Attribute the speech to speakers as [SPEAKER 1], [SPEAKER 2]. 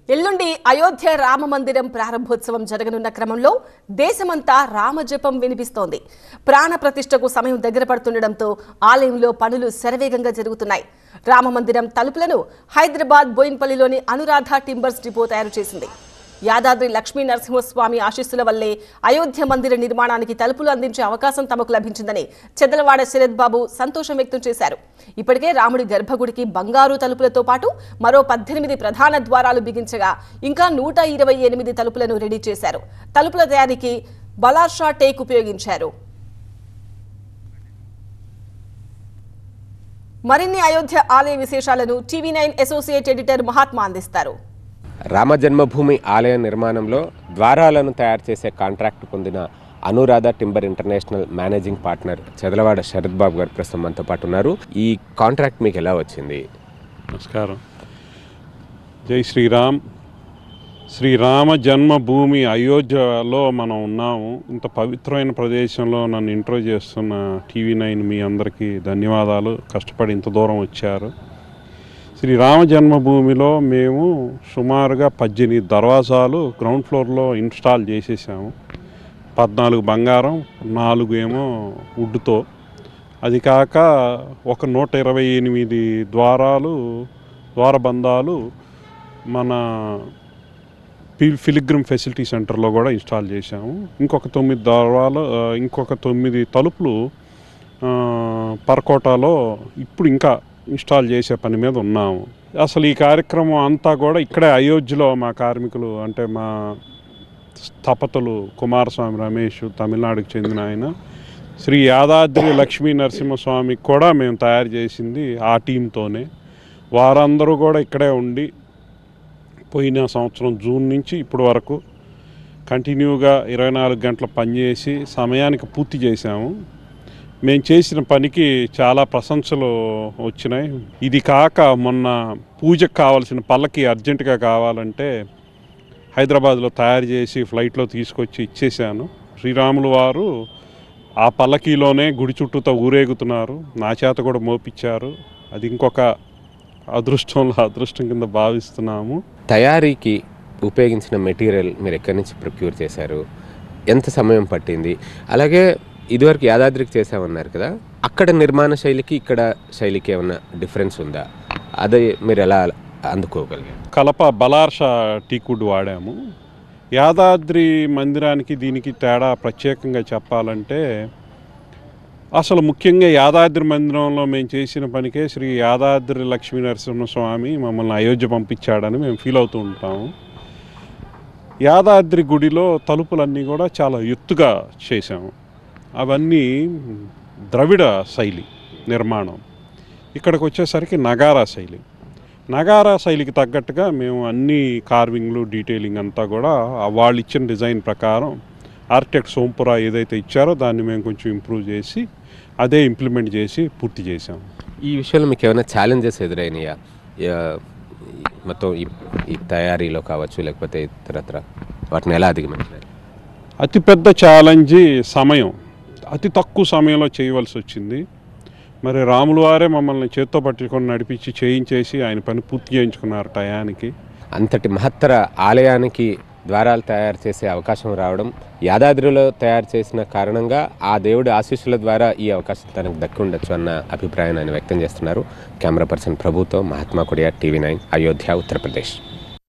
[SPEAKER 1] ఎల్లుండి అయోధ్య రామ మందిరం ప్రారంభోత్సవం జరగనున్న క్రమంలో దేశమంతా రామజపం వినిపిస్తోంది ప్రాణ ప్రతిష్టకు సమయం దగ్గర పడుతుండటంతో ఆలయంలో పనులు శరవేగంగా జరుగుతున్నాయి రామ మందిరం తలుపులను హైదరాబాద్ బోయిన్పల్లిలోని అనురాధ టింబర్స్ డిపో తయారు చేసింది యాదాద్రి లక్ష్మీ నరసింహస్వామి ఆశీస్సుల వల్లే అయోధ్య మందిర నిర్మాణానికి తలుపులు అందించే అవకాశం తమకు లభించిందని చెదలవాడ శరత్ బాబు సంతోషం వ్యక్తం చేశారు ఇప్పటికే రాముడి గర్భగుడికి బంగారు తలుపులతో పాటు మరో పద్దెనిమిది ప్రధాన ద్వారాలు బిగించగా ఇంకా నూట ఇరవై ఎనిమిది తలుపులను రెడీ చేశారు తలుపుల తయారీకి బలార్షా టేక్ ఉపయోగించారు మరిన్ని అయోధ్య ఆలయ విశేషాలను TV nine associate editor Mahatma అందిస్తారు
[SPEAKER 2] రామ జన్మభూమి ఆలయ నిర్మాణంలో ద్వారాలను తయారు చేసే కాంట్రాక్ట్ పొందిన Anuradha timber international managing partner Chadalavada Sarath Babu గారు ప్రస్తుతం మనతో పాటు ఉన్నారు ఈ కాంట్రాక్ట్ మీకు ఎలా వచ్చింది
[SPEAKER 3] నమస్కారం జై శ్రీరామ్ శ్రీరామ జన్మభూమి అయోధ్యలో మనం ఉన్నాము ఇంత పవిత్రమైన ప్రదేశంలో నన్ను ఇంట్రో చేస్తున్న టీవీ నైన్ మీ అందరికీ ధన్యవాదాలు కష్టపడి ఇంత దూరం వచ్చారు శ్రీరామ జన్మభూమిలో మేము సుమారుగా పద్దెనిమిది దర్వాజాలు గ్రౌండ్ ఫ్లోర్లో ఇన్స్టాల్ చేసేసాము పద్నాలుగు బంగారం నాలుగు ఏమో వుడ్తో అది కాక ఒక నూట ఇరవై ఎనిమిది ద్వారాలు ద్వారబంధాలు మన ఫిల్ ఫిలిగ్రమ్ ఫెసిలిటీ సెంటర్లో కూడా ఇన్స్టాల్ చేశాము ఇంకొక తొమ్మిది ద్వారాలు ఆ, ఇంకొక తొమ్మిది తలుపులు ఆ, పరకోటాలో ఇప్పుడు ఇంకా ఇన్స్టాల్ చేసే పని మీద ఉన్నాము అసలు ఈ కార్యక్రమం అంతా కూడా ఇక్కడే అయోధ్యలో మా కార్మికులు అంటే మా స్థపతులు కుమారస్వామి రమేష్ తమిళనాడుకు చెందిన ఆయన శ్రీ యాదాద్రి లక్ష్మీ నరసింహస్వామికి కూడా మేము తయారు చేసింది ఆ టీంతోనే వారందరూ కూడా ఇక్కడే ఉండి పోయిన సంవత్సరం జూన్ నుంచి ఇప్పటి వరకు కంటిన్యూగా ఇరవై నాలుగు గంటలు పనిచేసి సమయానికి పూర్తి చేశాము మేము చేసిన పనికి చాలా ప్రశంసలు వచ్చినాయి ఇది కాక మొన్న పూజకు కావాల్సిన పల్లకి అర్జెంటుగా కావాలంటే హైదరాబాద్లో తయారు చేసి ఫ్లైట్లో తీసుకొచ్చి ఇచ్చేసాను శ్రీరాములు వారు ఆ పల్లకీలోనే గుడి చుట్టూతో ఊరేగుతున్నారు నా చేత కూడా మోపించారు అది ఇంకొక అదృష్టంలో అదృష్టం కింద భావిస్తున్నాము
[SPEAKER 2] తయారీకి ఉపయోగించిన మెటీరియల్ మీరు ఎక్కడి నుంచి ప్రొక్యూర్ చేశారు ఎంత సమయం పట్టింది అలాగే ఇదివరకు యాదాద్రికి చేసామన్నారు కదా అక్కడ నిర్మాణ శైలికి ఇక్కడ శైలికి ఏమన్నా డిఫరెన్స్ ఉందా అది మీరు ఎలా అందుకోగలిగారు
[SPEAKER 3] కలప బలార్ష టీకుడ్ వాడాము యాదాద్రి మందిరానికి దీనికి తేడా ప్రత్యేకంగా చెప్పాలంటే అసలు ముఖ్యంగా యాదాద్రి మందిరంలో మేము చేసిన పనికే శ్రీ యాదాద్రి లక్ష్మీ నరసింహస్వామి మమ్మల్ని అయోధ్య పంపించాడని మేము ఫీల్ అవుతూ ఉంటాము యాదాద్రి గుడిలో తలుపులన్నీ కూడా చాలా ఎత్తుగా చేశాము అవన్నీ ద్రవిడ శైలి నిర్మాణం ఇక్కడికి వచ్చేసరికి నగారా శైలి నగారా శైలికి తగ్గట్టుగా మేము అన్ని కార్వింగ్లు డీటెయిలింగ్ అంతా కూడా ఆ వాళ్ళు ఇచ్చిన డిజైన్ ప్రకారం ఆర్కిటెక్ట్ సోంపురా ఏదైతే ఇచ్చారో దాన్ని మేము కొంచెం ఇంప్రూవ్ చేసి అదే ఇంప్లిమెంట్ చేసి పూర్తి చేసాం
[SPEAKER 2] ఈ విషయంలో మీకు ఏమైనా ఛాలెంజెస్ ఎదురైనాయా యా- మొత్తం ఈ ఈ తయారీలో కావచ్చు లేకపోతే ఇతరత్ర వాటిని ఎలా అధిగమించారు
[SPEAKER 3] అతిపెద్ద ఛాలెంజ్ సమయం అతి తక్కువ సమయంలో చేయవలసి వచ్చింది మరి రాములు వారే మమ్మల్ని చేత్తో పట్టుకొని నడిపించి చేయించేసి ఆయన పని పూర్తి చేయించుకున్నారు టయానికి
[SPEAKER 2] అంతటి మహత్తర ఆలయానికి ద్వారాలు తయారు చేసే అవకాశం రావడం యాదాద్రిలో తయారు చేసిన కారణంగా ఆ దేవుడి ఆశీస్సుల ద్వారా ఈ అవకాశం తనకు దక్కి ఉండొచ్చు అన్న అభిప్రాయాన్ని ఆయన వ్యక్తం చేస్తున్నారు కెమెరా పర్సన్ ప్రభుతో మహాత్మా కొడియా టీవీ నైన్ అయోధ్య ఉత్తరప్రదేశ్